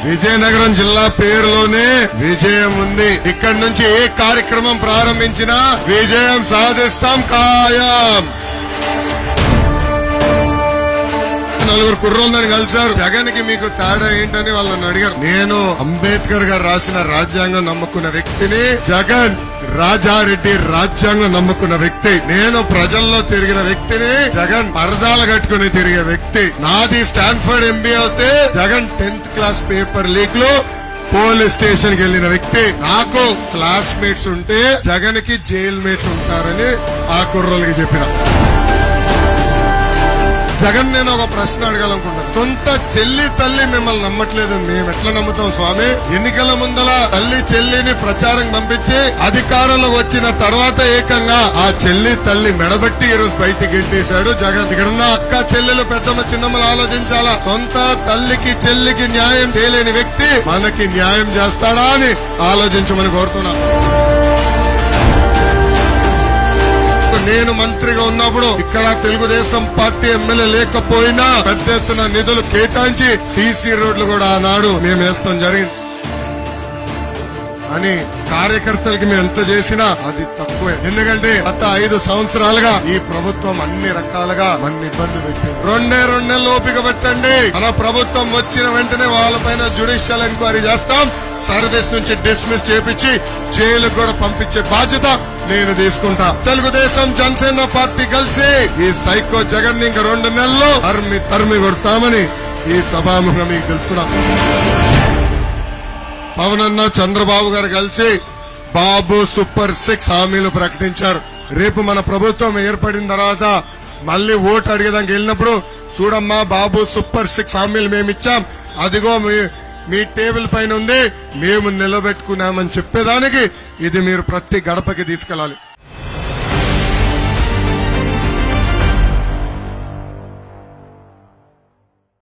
విజయనగరం జిల్లా పేరులోనే విజయం ఉంది ఇక్కడి నుంచి ఏ కార్యక్రమం ప్రారంభించినా విజయం సాధిస్తాం ఖాయం నలుగురు కుర్రోళ్ళని కలిశారు జగన్ కి మీకు తేడా ఏంటని వాళ్ళని అడిగారు నేను అంబేద్కర్ గారు రాసిన రాజ్యాంగం నమ్ముకున్న వ్యక్తిని జగన్ రాజారెడ్డి రాజ్యాంగం నమ్ముకున్న వ్యక్తి నేను ప్రజల్లో తిరిగిన వ్యక్తిని జగన్ పరదాలు కట్టుకుని తిరిగే వ్యక్తి నాది స్టాన్ఫర్డ్ ఎంబీఏ అయితే Jagan tenth class paper leak లో పోలీస్ స్టేషన్ కి వెళ్ళిన వ్యక్తి నాకు క్లాస్మేట్స్ ఉంటే జగన్ కి జైల్ మేట్స్ ఉంటారని ఆ కుర్రోళ్ళకి చెప్పిన జగన్ నేను ఒక ప్రశ్న అడగాలనుకుంటాను సొంత చెల్లి తల్లి మిమ్మల్ని నమ్మట్లేదు మేము ఎట్లా నమ్ముతాం స్వామి ఎన్నికల ముందల తల్లి చెల్లిని ప్రచారం పంపించి అధికారంలోకి వచ్చిన తర్వాత ఏకంగా ఆ చెల్లి తల్లి మెడబట్టి ఈ రోజు బయటికి గెంటేశాడు జగన్ ఇక్కడున్న అక్క చెల్లెలు పెద్దమ్మ చిన్నమ్మలు ఆలోచించాలా సొంత తల్లికి చెల్లికి న్యాయం చేయలేని వ్యక్తి మనకి న్యాయం చేస్తాడా అని ఆలోచించమని కోరుతున్నా నేను మంత్రిగా ఉన్నప్పుడు ఇక్కడ తెలుగుదేశం పార్టీ ఎమ్మెల్యే లేకపోయినా పెద్ద ఎత్తున నిధులు కేటాయించి సీసీ రోడ్లు కూడా ఆనాడు మేము వేస్తాం జరిగింది అని కార్యకర్తలకి మేము ఎంత చేసినా అది తక్కువే ఎందుకంటే గత ఐదు సంవత్సరాలుగా ఈ ప్రభుత్వం అన్ని రకాలుగా మన ఇబ్బంది పెట్టింది రెండే రెండు నెలలు ఓపిక పెట్టండి మన ప్రభుత్వం వచ్చిన వెంటనే వాళ్ళపైన జ్యుడిషియల్ ఎంక్వైరీ చేస్తాం సర్వీస్ నుంచి డిస్మిస్ చేపించి జైలుకు కూడా పంపించే బాధ్యత నేను తీసుకుంటా తెలుగుదేశం జనసేన పార్టీ కలిసి ఈ సైకో జగన్ ఇంక రెండు నెలలు తరిమి తరిమి కొడతామని ఈ సభాముఖంగా మీకు తెలుపుతున్నా పవన్ అన్న చంద్రబాబు గారు కలిసి బాబు సూపర్ సిక్స్ హామీలు ప్రకటించారు రేపు మన ప్రభుత్వం ఏర్పడిన తర్వాత మళ్ళీ ఓటు అడిగేదానికి వెళ్ళినప్పుడు చూడమ్మా బాబు సూపర్ సిక్స్ హామీలు మేము ఇచ్చాం అదిగో మీ మీ టేబుల్ పైన ఉంది మేము నిలబెట్టుకున్నామని చెప్పేదానికి ఇది మీరు ప్రతి గడపకి తీసుకెళ్ళాలి